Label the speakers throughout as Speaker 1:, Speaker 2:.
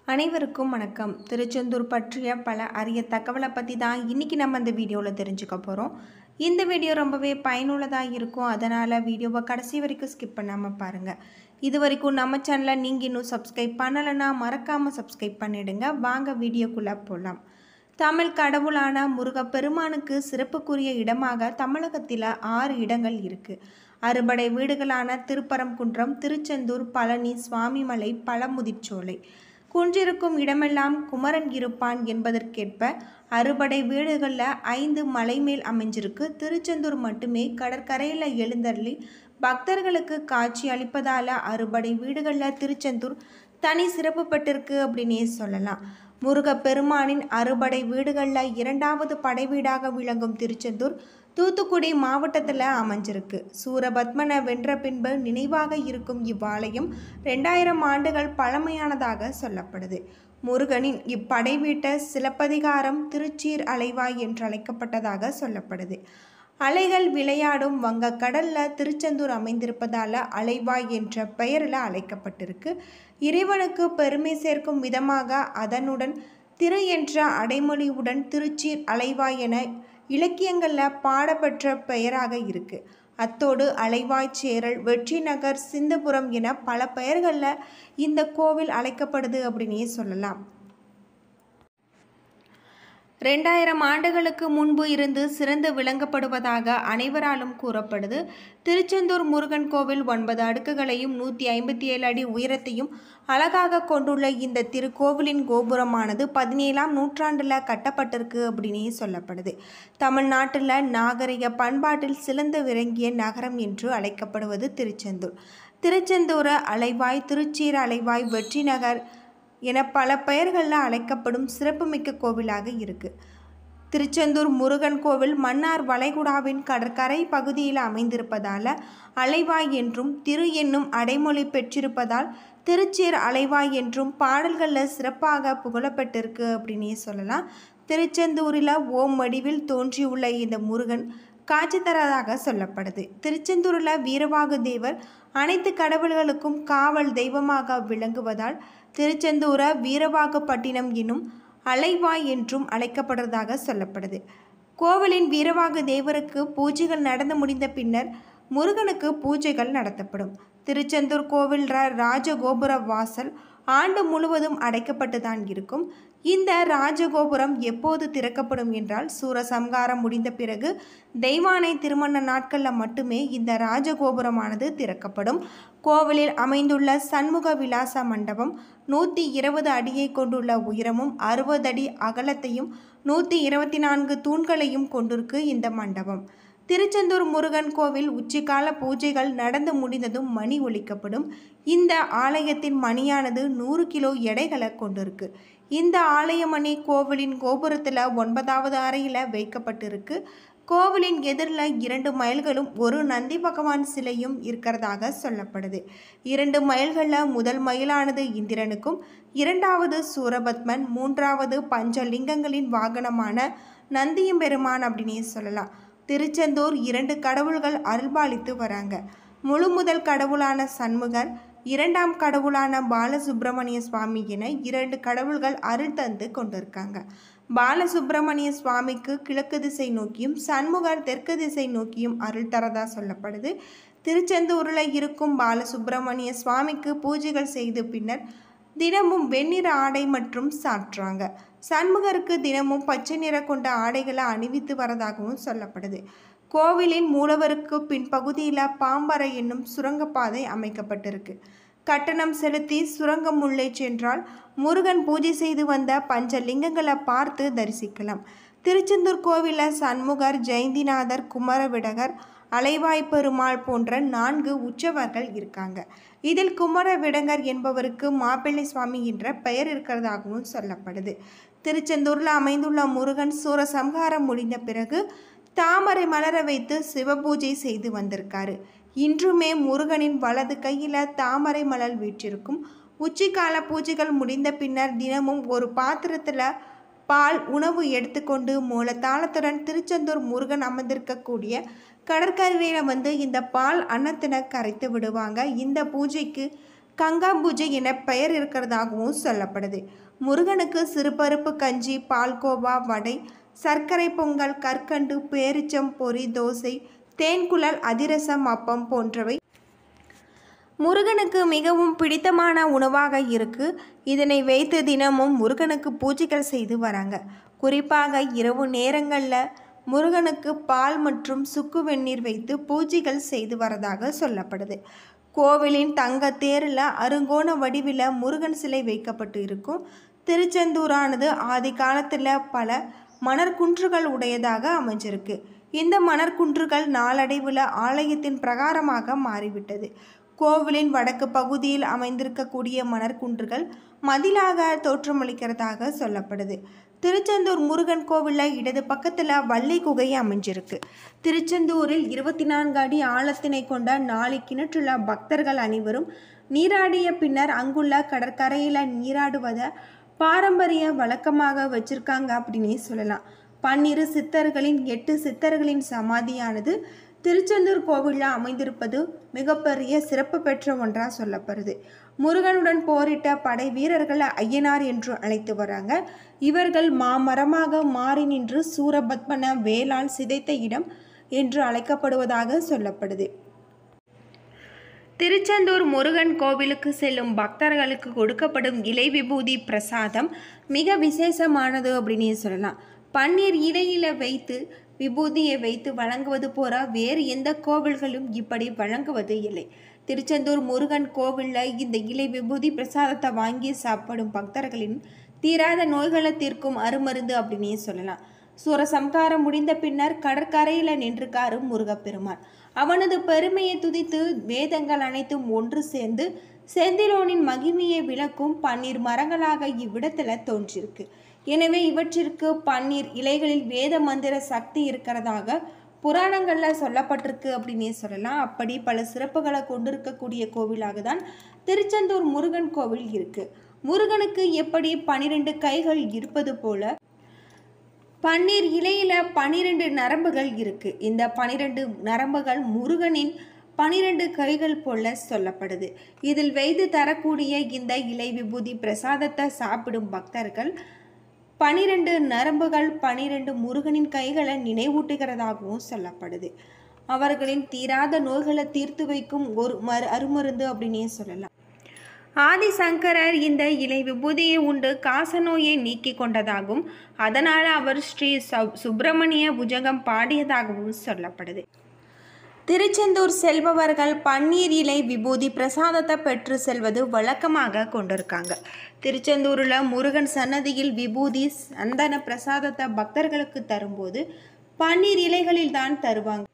Speaker 1: அனைவருக்கும் வணக்கம் திருச்செந்தூர் பற்றிய பல அரிய தகவலை பற்றி தான் இன்றைக்கி நம்ம இந்த வீடியோவில் தெரிஞ்சுக்க போகிறோம் இந்த வீடியோ ரொம்பவே பயனுள்ளதாக இருக்கும் அதனால் வீடியோவை கடைசி வரைக்கும் ஸ்கிப் பண்ணாமல் பாருங்கள் இது வரைக்கும் நம்ம சேனலை நீங்கள் இன்னும் சப்ஸ்கிரைப் பண்ணலைன்னா மறக்காமல் சப்ஸ்கிரைப் பண்ணிடுங்க வாங்க வீடியோக்குள்ளே போகலாம் தமிழ் கடவுளான முருகப்பெருமானுக்கு சிறப்புக்குரிய இடமாக தமிழகத்தில் ஆறு இடங்கள் இருக்குது அறுபடை வீடுகளான திருப்பரங்குன்றம் திருச்செந்தூர் பழனி சுவாமிமலை பழமுதிர்ச்சோலை குன்றிருக்கும் இடமெல்லாம் குமரன் இருப்பான் என்பதற்கேற்ப அறுபடை வீடுகளில் ஐந்து மலை மேல் அமைஞ்சிருக்கு திருச்செந்தூர் மட்டுமே கடற்கரையில் எழுந்தருளி பக்தர்களுக்கு காட்சி அளிப்பதால் அறுபடை வீடுகளில் திருச்செந்தூர் தனி சிறப்பு பெற்றிருக்கு அப்படின்னே சொல்லலாம் முருகப்பெருமானின் அறுபடை வீடுகளில் இரண்டாவது படை வீடாக விளங்கும் திருச்செந்தூர் தூத்துக்குடி மாவட்டத்தில் அமைஞ்சிருக்கு சூரபத்மனை வென்ற பின்பு நினைவாக இருக்கும் இவ்வாலயம் ரெண்டாயிரம் ஆண்டுகள் பழமையானதாக சொல்லப்படுது முருகனின் இப்படை வீட்ட சிலப்பதிகாரம் திருச்சீர் அலைவாய் என்று அழைக்கப்பட்டதாக சொல்லப்படுது அலைகள் விளையாடும் வங்கக்கடல்ல திருச்செந்தூர் அமைந்திருப்பதால அலைவாய் என்ற பெயரில் அழைக்கப்பட்டிருக்கு இறைவனுக்கு பெருமை சேர்க்கும் விதமாக அதனுடன் திரு என்ற அடைமொழியுடன் திருச்சீர் அலைவாய் என இலக்கியங்களில் பாடப்பெற்ற பெயராக இருக்கு அத்தோடு அலைவாய் சேரல் வெற்றி நகர் சிந்தபுரம் என பல பெயர்களில் இந்த கோவில் அழைக்கப்படுது அப்படின்னே சொல்லலாம் ரெண்டாயிரம் ஆண்டுகளுக்கு முன்பு இருந்து சிறந்து விளங்கப்படுவதாக அனைவராலும் கூறப்படுது திருச்செந்தூர் முருகன் கோவில் ஒன்பது அடுக்குகளையும் நூற்றி ஐம்பத்தி ஏழு அடி உயரத்தையும் அழகாக கொண்டுள்ள இந்த திருக்கோவிலின் கோபுரமானது பதினேழாம் நூற்றாண்டில் கட்டப்பட்டிருக்கு அப்படின்னே சொல்லப்படுது தமிழ்நாட்டில் நாகரிக பண்பாட்டில் சிறந்து விளங்கிய நகரம் என்று அழைக்கப்படுவது திருச்செந்தூர் திருச்செந்தூர அலைவாய் திருச்சீர அலைவாய் வெற்றி நகர் என பல பெயர்களில் அழைக்கப்படும் சிறப்புமிக்க கோவிலாக இருக்கு திருச்செந்தூர் முருகன் கோவில் மன்னார் வளைகுடாவின் கடற்கரை பகுதியில் அமைந்திருப்பதால் அலைவாய் என்றும் திரு என்னும் அடைமொழி பெற்றிருப்பதால் திருச்சேர் அலைவாய் என்றும் பாடல்களில் சிறப்பாக புகழப்பட்டிருக்கு அப்படின்னே சொல்லலாம் திருச்செந்தூரில் ஓம் வடிவில் தோன்றியுள்ள இந்த முருகன் காட்சி தரதாக சொல்லப்படுது திருச்செந்தூரில் வீரவாகு தேவர் அனைத்து கடவுள்களுக்கும் காவல் தெய்வமாக விளங்குவதால் திருச்செந்தூர வீரவாகப்பட்டினம் என்னும் அலைவாய் என்றும் அழைக்கப்படுறதாக சொல்லப்படுது கோவிலின் வீரவாகு தேவருக்கு பூஜைகள் நடந்து முடிந்த பின்னர் முருகனுக்கு பூஜைகள் நடத்தப்படும் திருச்செந்தூர் கோவில் ராஜகோபுர வாசல் ஆண்டு முழுவதும் அடைக்கப்பட்டு தான் இருக்கும் இந்த ராஜகோபுரம் எப்போது திறக்கப்படும் என்றால் சூரசம்காரம் முடிந்த பிறகு தெய்வானை திருமண நாட்களில் மட்டுமே இந்த ராஜகோபுரமானது திறக்கப்படும் கோவிலில் அமைந்துள்ள சண்முக விலாச மண்டபம் நூற்றி இருபது அடியை கொண்டுள்ள உயரமும் அறுபது அடி அகலத்தையும் நூற்றி இருபத்தி நான்கு தூண்களையும் கொண்டிருக்கு இந்த மண்டபம் திருச்செந்தூர் முருகன் கோவில் உச்சிக்கால பூஜைகள் நடந்து முடிந்ததும் மணி ஒலிக்கப்படும் இந்த ஆலயத்தின் மணியானது நூறு கிலோ எடைகளை கொண்டிருக்கு இந்த ஆலய மணி கோவிலின் கோபுரத்தில் ஒன்பதாவது அறையில் வைக்கப்பட்டிருக்கு கோவிலின் எதிரில் இரண்டு மைல்களும் ஒரு நந்தி பகவான் சிலையும் இருக்கிறதாக சொல்லப்படுது இரண்டு மைல்களில் முதல் மயிலானது இந்திரனுக்கும் இரண்டாவது சூரபத்மன் மூன்றாவது பஞ்சலிங்கங்களின் வாகனமான நந்தியம் பெருமான் அப்படின்னே சொல்லலாம் திருச்செந்தூர் இரண்டு கடவுள்கள் அருள்பாலித்து வராங்க முழு முதல் கடவுளான சண்முகர் இரண்டாம் கடவுளான பாலசுப்பிரமணிய சுவாமி என இரண்டு கடவுள்கள் அருள் தந்து கொண்டிருக்காங்க பாலசுப்பிரமணிய சுவாமிக்கு கிழக்கு திசை நோக்கியும் சண்முகர் தெற்கு திசை நோக்கியும் அருள் தரதா சொல்லப்படுது திருச்செந்தூரில் இருக்கும் பாலசுப்பிரமணிய சுவாமிக்கு பூஜைகள் செய்து பின்னர் தினமும் வெண்ணிற ஆடை மற்றும் சாற்றுறாங்க சண்முகருக்கு தினமும் பச்சை நிற கொண்ட ஆடைகளை அணிவித்து வரதாகவும் சொல்லப்படுது கோவிலின் மூலவருக்கு பின்பகுதியில் பாம்பறை என்னும் சுரங்கப்பாதை அமைக்கப்பட்டிருக்கு கட்டணம் செலுத்தி சுரங்கம் உள்ளே சென்றால் முருகன் பூஜை செய்து வந்த பஞ்சலிங்கங்களை பார்த்து தரிசிக்கலாம் திருச்செந்தூர் கோவிலில் சண்முகர் ஜெயந்திநாதர் குமரவிடகர் அலைவாய் பெருமாள் போன்ற நான்கு உற்சவர்கள் இருக்காங்க இதில் குமரவிடங்கர் என்பவருக்கு மாப்பிள்ளை சுவாமி என்ற பெயர் இருக்கிறதாகவும் சொல்லப்படுது திருச்செந்தூரில் அமைந்துள்ள முருகன் சூரசம்ஹாரம் முடிந்த பிறகு தாமரை மலர வைத்து சிவபூஜை செய்து வந்திருக்காரு இன்றுமே முருகனின் வலது கையில் தாமரை மலர் வீற்றிருக்கும் உச்சிக்கால பூஜைகள் முடிந்த பின்னர் தினமும் ஒரு பாத்திரத்தில் பால் உணவு எடுத்துக்கொண்டு மூலத்தாளத்துடன் திருச்செந்தூர் முருகன் அமர்ந்திருக்கக்கூடிய கடற்கரையில் வந்து இந்த பால் அன்னத்தினை கரைத்து விடுவாங்க இந்த பூஜைக்கு கங்கா பூஜை என பெயர் இருக்கிறதாகவும் சொல்லப்படுது முருகனுக்கு சிறுபருப்பு கஞ்சி பால்கோவா வடை சர்க்கரை பொங்கல் கற்கண்டு பேரிச்சம் பொரி தோசை தேன்குழல் அதிரசம் அப்பம் போன்றவை முருகனுக்கு மிகவும் பிடித்தமான உணவாக இருக்கு இதனை வைத்து தினமும் முருகனுக்கு பூஜைகள் செய்து வராங்க குறிப்பாக இரவு நேரங்களில் முருகனுக்கு பால் மற்றும் சுக்கு வெந்நீர் வைத்து பூஜைகள் செய்து வரதாக சொல்லப்படுது கோவிலின் தங்க தேரில் அருங்கோண வடிவில் முருகன் சிலை வைக்கப்பட்டு இருக்கும் திருச்செந்தூரானது ஆதி காலத்தில் பல மணற்குன்றுகள் உடையதாக அமைஞ்சிருக்கு இந்த மணற்குன்றுகள் நாளடைவில் ஆலயத்தின் பிரகாரமாக மாறிவிட்டது கோவிலின் வடக்கு பகுதியில் அமைந்திருக்கக்கூடிய மணற்குன்றுகள் மதிலாக தோற்றமளிக்கிறதாக சொல்லப்படுது திருச்செந்தூர் முருகன் கோவிலில் இடது பக்கத்தில் வள்ளி குகை அமைஞ்சிருக்கு திருச்செந்தூரில் இருபத்தி நான்கு அடி ஆழத்தினை கொண்ட நாலு கிணற்றுள்ள பக்தர்கள் அனைவரும் நீராடிய பின்னர் அங்குள்ள கடற்கரையில் நீராடுவதை பாரம்பரிய வழக்கமாக வச்சிருக்காங்க அப்படின்னே சொல்லலாம் பன்னிரு சித்தர்களின் எட்டு சித்தர்களின் சமாதியானது திருச்செந்தூர் கோவிலில் அமைந்திருப்பது மிகப்பெரிய சிறப்பு பெற்ற ஒன்றாக சொல்லப்படுது முருகனுடன் போரிட்ட படை வீரர்களை ஐயனார் என்று அழைத்து வராங்க இவர்கள் மாமரமாக மாறி நின்று சூரபத்மன வேளால் சிதைத்த இடம் என்று அழைக்கப்படுவதாக சொல்லப்படுது திருச்செந்தூர் முருகன் கோவிலுக்கு செல்லும் பக்தர்களுக்கு கொடுக்கப்படும் இலை விபூதி பிரசாதம் மிக விசேஷமானது அப்படின்னு சொல்லலாம் பன்னீர் இலையில வைத்து விபூதியை வைத்து வழங்குவது போல வேறு எந்த கோவில்களும் இப்படி வழங்குவது இல்லை திருச்செந்தூர் முருகன் கோவிலில் இந்த இலை விபூதி பிரசாதத்தை வாங்கி சாப்பிடும் பக்தர்களின் தீராத நோய்களை தீர்க்கும் அருமருந்து அப்படின்னே சொல்லலாம் சூரசம்காரம் முடிந்த பின்னர் கடற்கரையில் நின்றுக்காரு முருகப்பெருமான் அவனது பெருமையை துதித்து வேதங்கள் அனைத்தும் ஒன்று சேர்ந்து செந்திலோனின் மகிமையை விளக்கும் பன்னீர் மரங்களாக இவ்விடத்துல தோன்றிருக்கு எனவே இவற்றிற்கு பன்னீர் இலைகளில் வேத மந்திர சக்தி இருக்கிறதாக புராணங்களில் சொல்லப்பட்டிருக்கு அப்படின்னே சொல்லலாம் அப்படி பல சிறப்புகளை கொண்டிருக்கக்கூடிய கோவிலாக தான் திருச்செந்தூர் முருகன் கோவில் இருக்கு முருகனுக்கு எப்படி பனிரெண்டு கைகள் இருப்பது போல பன்னீர் இலையில பனிரெண்டு நரம்புகள் இருக்கு இந்த பனிரெண்டு நரம்புகள் முருகனின் பனிரெண்டு கைகள் போல சொல்லப்படுது இதில் வைத்து தரக்கூடிய இந்த இலை விபூதி பிரசாதத்தை சாப்பிடும் பக்தர்கள் பனிரெண்டு நரம்புகள் பனிரெண்டு முருகனின் கைகளை நினைவூட்டுகிறதாகவும் சொல்லப்படுது அவர்களின் தீராத நோய்களை தீர்த்து வைக்கும் ஒரு மரு அருமருந்து அப்படின்னே சொல்லலாம் ஆதிசங்கரர் இந்த இலை விபூதியை உண்டு காசநோயை நீக்கி கொண்டதாகவும் அதனால் அவர் ஸ்ரீ சப் சுப்பிரமணிய புஜகம் பாடியதாகவும் சொல்லப்படுது திருச்செந்தூர் செல்பவர்கள் பன்னீர் இலை விபூதி பிரசாதத்தை பெற்று செல்வது வழக்கமாக கொண்டிருக்காங்க திருச்செந்தூரில் முருகன் சன்னதியில் விபூதி சந்தன பிரசாதத்தை பக்தர்களுக்கு தரும்போது பன்னீர் இலைகளில் தான் தருவாங்க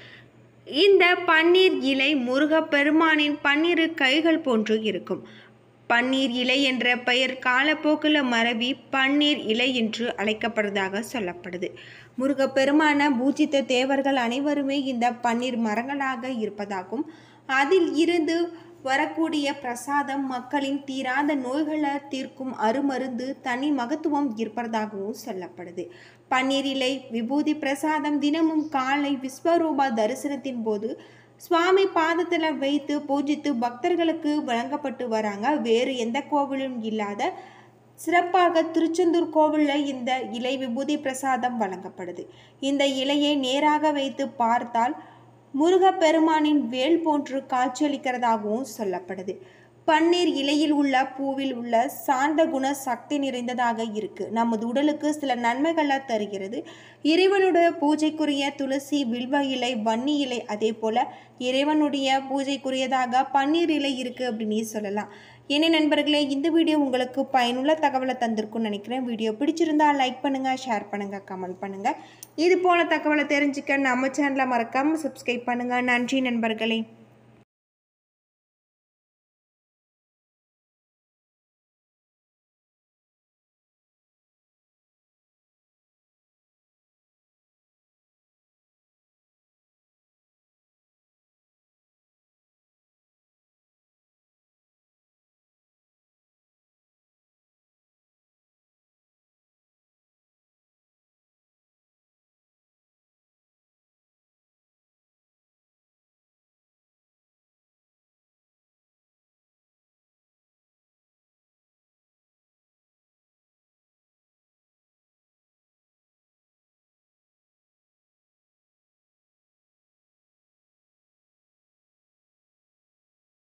Speaker 1: இந்த பன்னீர் இலை முருகப்பெருமானின் பன்னிரு கைகள் போன்று இருக்கும் பன்னீர் இலை என்ற பெயர் காலப்போக்கில் மரவி பன்னீர் இலை என்று அழைக்கப்படுவதாக சொல்லப்படுது முருகப்பெருமான பூஜித்த தேவர்கள் அனைவருமே இந்த பன்னீர் மரங்களாக இருப்பதாகவும் அதில் இருந்து வரக்கூடிய பிரசாதம் மக்களின் தீராத நோய்களை தீர்க்கும் அருமருந்து தனி மகத்துவம் இருப்பதாகவும் சொல்லப்படுது பன்னீர் இலை விபூதி பிரசாதம் தினமும் காலை விஸ்வரூபா தரிசனத்தின் போது சுவாமி பாதத்தில் வைத்து பூஜித்து பக்தர்களுக்கு வழங்கப்பட்டு வராங்க வேறு எந்த கோவிலும் இல்லாத சிறப்பாக திருச்செந்தூர் கோவிலில் இந்த இலை விபூதி பிரசாதம் வழங்கப்படுது இந்த இலையை நேராக வைத்து பார்த்தால் முருகப்பெருமானின் வேல் போன்று காட்சியளிக்கிறதாகவும் சொல்லப்படுது பன்னீர் இலையில் உள்ள பூவில் உள்ள சாந்த குண சக்தி நிறைந்ததாக இருக்கு நமது உடலுக்கு சில நன்மைகளை தருகிறது இறைவனுடைய பூஜைக்குரிய துளசி வில்வ இலை வன்னி இலை அதே போல இறைவனுடைய பூஜைக்குரியதாக பன்னீர் இலை இருக்கு அப்படின்னு சொல்லலாம் என்ன நண்பர்களே இந்த வீடியோ உங்களுக்கு பயனுள்ள தகவலை தந்திருக்கும்னு நினைக்கிறேன் வீடியோ பிடிச்சிருந்தா லைக் பண்ணுங்க ஷேர் பண்ணுங்க கமெண்ட் பண்ணுங்க இது போல தகவலை தெரிஞ்சுக்க நம்ம சேனலை மறக்காம சப்ஸ்கிரைப் பண்ணுங்க நன்றி நண்பர்களே